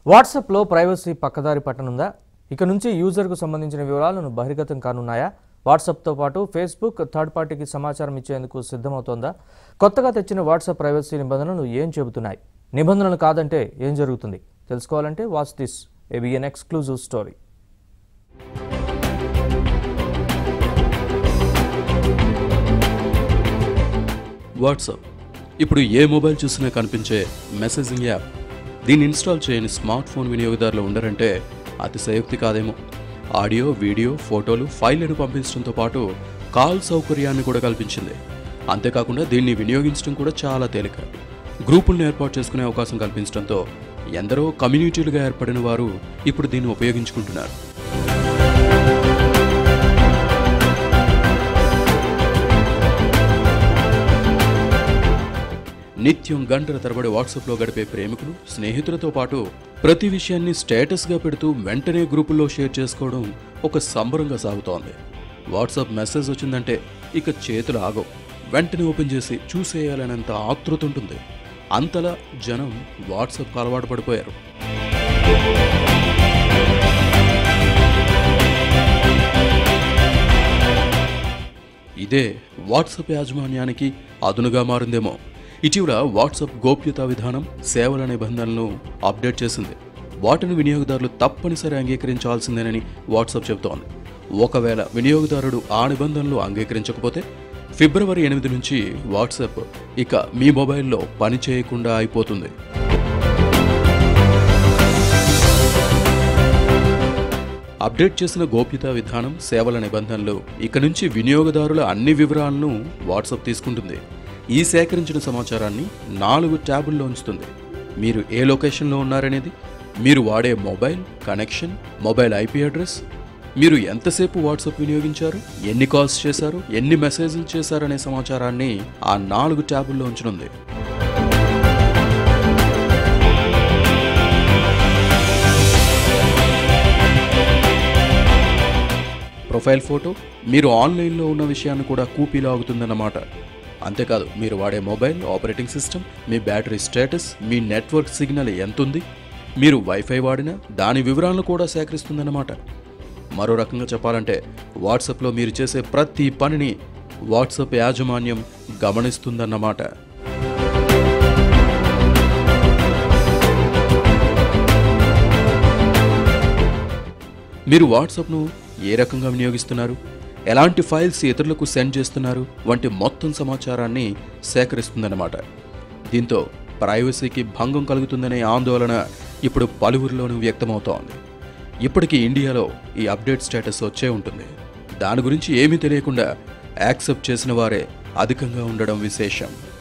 వాట్సాప్లో ప్రైవసీ పక్కదారి పట్టనుందా ఇక నుంచి యూజర్కు సంబంధించిన వివరాలను బహిర్గతం కానున్నాయా వాట్సాప్తో పాటు ఫేస్బుక్ థర్డ్ పార్టీకి సమాచారం ఇచ్చేందుకు సిద్ధమవుతోందా కొత్తగా తెచ్చిన వాట్సాప్ ప్రైవసీ నిబంధనలు ఏం చెబుతున్నాయి నిబంధనలు కాదంటే ఏం జరుగుతుంది తెలుసుకోవాలంటే watch this ABN exclusive story WhatsApp ఇప్పుడు ఏ మొబైల్ చూసినా కనిపించే మెసేజింగ్ యాప్ దీన్ని ఇన్స్టాల్ చేయని స్మార్ట్ ఫోన్ వినియోగదారులు ఉండరంటే అతిశయోక్తి కాదేమో ఆడియో వీడియో ఫోటోలు ఫైళ్లను పంపించడంతో పాటు కాల్ సౌకర్యాన్ని కూడా కల్పించింది అంతేకాకుండా దీన్ని వినియోగించడం కూడా చాలా తేలిక గ్రూపులను ఏర్పాటు చేసుకునే అవకాశం కల్పించడంతో ఎందరో కమ్యూనిటీలుగా ఏర్పడిన వారు ఇప్పుడు దీన్ని ఉపయోగించుకుంటున్నారు నిత్యం గంటల తరబడి వాట్సాప్లో గడిపే ప్రేమికులు స్నేహితులతో పాటు ప్రతి విషయాన్ని స్టేటస్గా పెడుతూ వెంటనే గ్రూపుల్లో షేర్ చేసుకోవడం ఒక సంబరంగా సాగుతోంది వాట్సాప్ మెసేజ్ వచ్చిందంటే ఇక చేతులు ఆగవు వెంటనే ఓపెన్ చేసి చూసేయాలనేంత ఆతృత ఉంటుంది అంతలా జనం వాట్సాప్కు అలవాటు పడిపోయారు ఇదే వాట్సాప్ యాజమాన్యానికి అదునుగా మారిందేమో ఇటీవల వాట్సాప్ గోప్యతా విధానం సేవల నిబంధనలను అప్డేట్ చేసింది వాటిని వినియోగదారులు తప్పనిసరి అంగీకరించాల్సిందేనని వాట్సాప్ చెబుతోంది ఒకవేళ వినియోగదారుడు ఆ నిబంధనలు అంగీకరించకపోతే ఫిబ్రవరి ఎనిమిది నుంచి వాట్సాప్ ఇక మీ మొబైల్లో పని చేయకుండా అయిపోతుంది అప్డేట్ చేసిన గోప్యతా విధానం సేవల నిబంధనలు ఇక నుంచి వినియోగదారుల అన్ని వివరాలను వాట్సాప్ తీసుకుంటుంది ఈ సేకరించిన సమాచారాన్ని నాలుగు ట్యాబుల్లో ఉంచుతుంది మీరు ఏ లొకేషన్లో ఉన్నారనేది మీరు వాడే mobile connection mobile IP address మీరు ఎంతసేపు వాట్సాప్ వినియోగించారు ఎన్ని కాల్స్ చేశారు ఎన్ని మెసేజ్లు చేశారనే సమాచారాన్ని ఆ నాలుగు ట్యాబుల్లో ఉంచనుంది ప్రొఫైల్ ఫోటో మీరు ఆన్లైన్లో ఉన్న విషయాన్ని కూడా కూపీలాగుతుందన్నమాట అంతేకాదు మీరు వాడే మొబైల్ ఆపరేటింగ్ సిస్టమ్ మీ బ్యాటరీ స్టేటస్ మీ నెట్వర్క్ సిగ్నల్ ఎంతుంది మీరు వైఫై వాడినా దాని వివరాలను కూడా సేకరిస్తుందన్నమాట మరో రకంగా చెప్పాలంటే వాట్సాప్లో మీరు చేసే ప్రతి పనిని వాట్సాప్ యాజమాన్యం గమనిస్తుందన్నమాట మీరు వాట్సాప్ను ఏ రకంగా వినియోగిస్తున్నారు ఎలాంటి ఫైల్స్ ఇతరులకు సెండ్ చేస్తున్నారు వంటి మొత్తం సమాచారాన్ని సేకరిస్తుందన్నమాట దీంతో ప్రైవసీకి భంగం కలుగుతుందనే ఆందోళన ఇప్పుడు పలువురిలోనూ వ్యక్తమవుతోంది ఇప్పటికీ ఇండియాలో ఈ అప్డేట్ స్టేటస్ వచ్చే ఉంటుంది దాని గురించి ఏమీ తెలియకుండా యాక్సెప్ట్ చేసిన వారే అధికంగా ఉండడం విశేషం